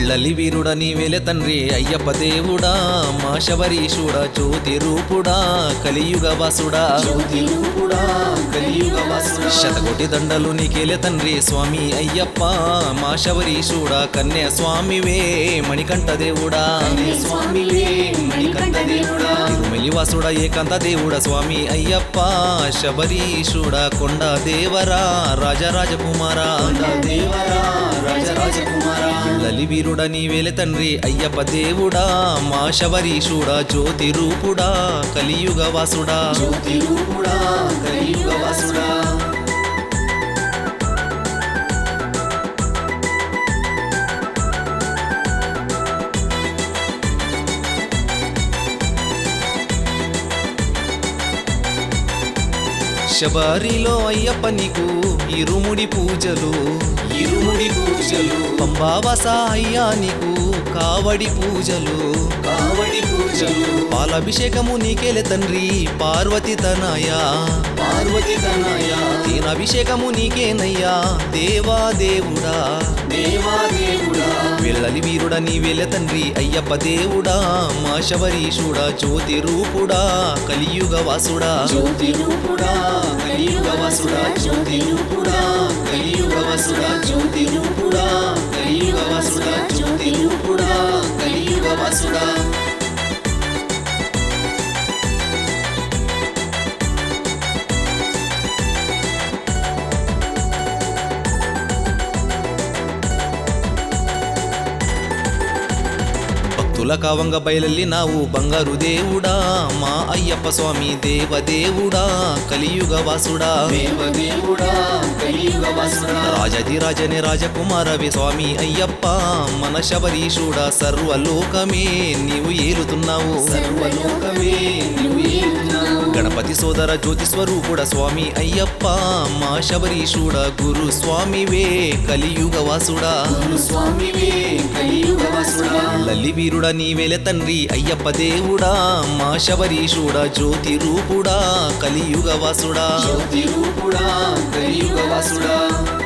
విళ్ళలి వీరుడ నీవేలే తండ్రి అయ్యప్ప దేవుడా మా శబరీషుడా జ్యోతి రూపుడా కలియుగ వాసుడా జ్యోతి రూపుడా కలియుగ వాసుడా శతకోటి దండలు నీకేలే తండ్రి స్వామి అయ్యప్ప మా శబరీషుడా కన్య స్వామివే మణికంఠ దేవుడా కన్య స్వామివే మణికంఠ దేవుడా తిరుమలివాసుడా ఏకాంత దేవుడా స్వామి అయ్యప్ప శబరీషుడా కొండ దేవరా రాజరాజకుమారా కొండ దేవరా రాజరాజకుమారా లలి వీరుడా నీవేలే తండ్రి అయ్యప్ప దేవుడా మా శబరీషుడా జ్యోతి రూపుడా కలియుగ వాసుడా జ్యోతి రూపుడా కలియుగ వాసుడా శబరిలో అయ్యప్ప నీకు ఇరుముడి పూజలు ఇరుముడి పూజలు పంబావస అయ్యా నీకు కావడి పూజలు కావడి పూజలు పాలాభిషేకము నీకేలే తండ్రి పార్వతి తనయా పార్వతి తనయ దీనాభిషేకము నీకేనయ్యా దేవా దేవుడా దేవా దేవుడా వెళ్ళలి వీరుడా నీవేలే తండ్రి అయ్యప్ప దేవుడా మా శబరీషుడా జ్యోతి రూపుడా కలియుగ వాసుడా జ్యోతి రూపుడా కలియుగ వాసుడా జ్యోతి రూపుడా కలియుగ వాసుడా జ్యోతి రూపుడా కలియుగ వాసుడా జ్యోతి రూపుడా కలియుగ వాసుడా భక్తుల కావంగ బయలెల్లినావు బంగారు దేవుడా మా అయ్యప్ప స్వామి దేవదేవుడా కలియుగ వాసుడా దేవదేవుడా కలియుగ వాసుడా రాజధిరాజనే రాజకుమారవి స్వామి అయ్యప్ప మన శబరీషుడా సర్వలోకమే నీవు ఏలుతున్నావు సర్వలోకమే నువ్వు ఏలుతున్నావు గణపతి సోదర జ్యోతి స్వరూపుడ స్వామి అయ్యప్ప మా శబరీషుడా గురు స్వామివే కలియుగ వాసుడా గురు స్వామివే కలియుగ వాసుడా లల్లి వీరుడా నీవేలే తండ్రి అయ్యప్ప దేవుడా మా శబరీషుడా జ్యోతి రూపుడా కలియుగ వాసుడా జ్యోతి రూపుడా కలియుగ వాసుడా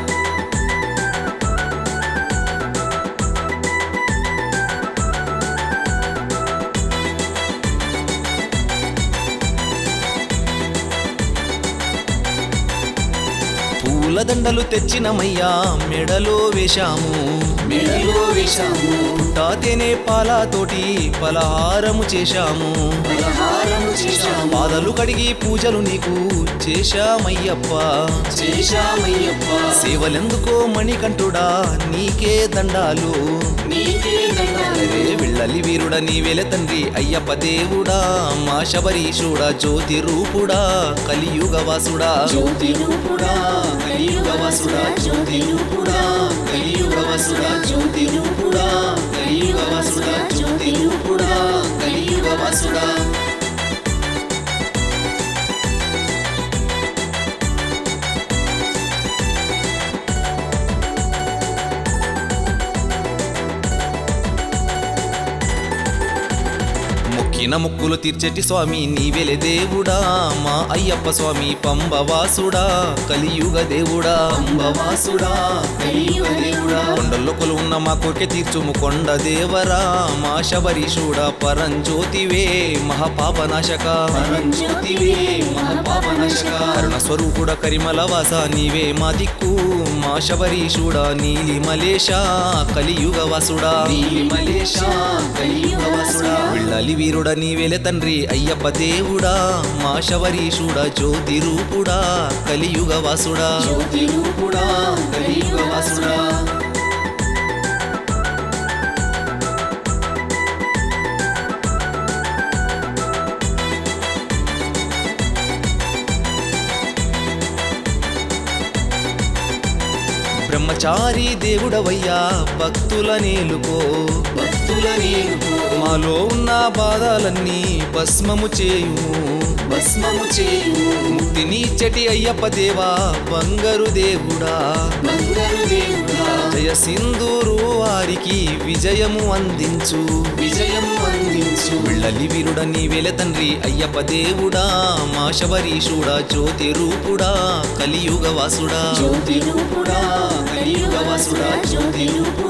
పూలదండలు తెచ్చినమయ్యా మెడలో వేశాము మెడలో వేశాము పుట్టాతేనే పాలతోటి పలహారము చేశాము పలహారము చేశాము పాదలు కడిగి పూజలు నీకు చేశామయ్యప్ప చేశామయ్యప్ప సేవలెందుకో మణికంఠుడా నీకే దండాలు నీకే దండాలు అరే వెళ్ళలి వీరుడా నీవేలే తండ్రి అయ్యప్ప దేవుడా మా శబరీషుడా జ్యోతి రూపుడా కలియుగ వాసుడా జ్యోతి రూపుడా కలియుగ వాసుడా జ్యోతి రూపుడా కలియుగ వాసుడా జ్యోతి రూపుడా కలియుగ వాసుడా జ్యోతి రూపుడా కలియుగ వాసుడా మొక్కిన ముక్కులు తీర్చెట్టి స్వామి నీవెలే దేవుడా మా అయ్యప్ప స్వామి పంబవాసుడా కలియుగ దేవుడా అంబవాసుడా కలియుగ దేవుడా కొండల్లో కొలువున్న మా కోరిక తీర్చుము కొండ దేవరా మా శబరీషుడా పరంజ్యోతివే మహాపాపనాశక పరంజ్యోతివే మహాపాపనాశక కరుణ స్వరూపుడ కరిమల వాస నీవే మా దిక్కు మా శబరీషుడా నీలి మలేష కలియుగ వాసుడా నీలి మలేష కలియుగ వాసుడా విళ్ళలి వీరుడ నీవేలే తండ్రి అయ్యప్ప దేవుడా మా శబరీషుడా జ్యోతి రూపుడా కలియుగ వాసుడా జ్యోతి రూపుడా కలియుగ వాసుడా బ్రహ్మచారి దేవుడవయ్యా భక్తుల నేలుకో భక్తుల నేలుకో మాలో ఉన్న బాధలన్నీ భస్మము చేయుము భస్మము చేయు ముక్తినిచ్చటి అయ్యప్ప దేవా బంగారు దేవుడా బంగారు దేవుడా జయ సింధూరు వారికి విజయము అందించు విజయము అందించు విళ్ళలి వీరుడ నీవేలే తండ్రి అయ్యప్ప దేవుడా మా శబరీషుడా జ్యోతి రూపుడా కలియుగ వాసుడా జ్యోతి రూపుడా కలియుగ వాసుడా జ్యోతి రూపుడా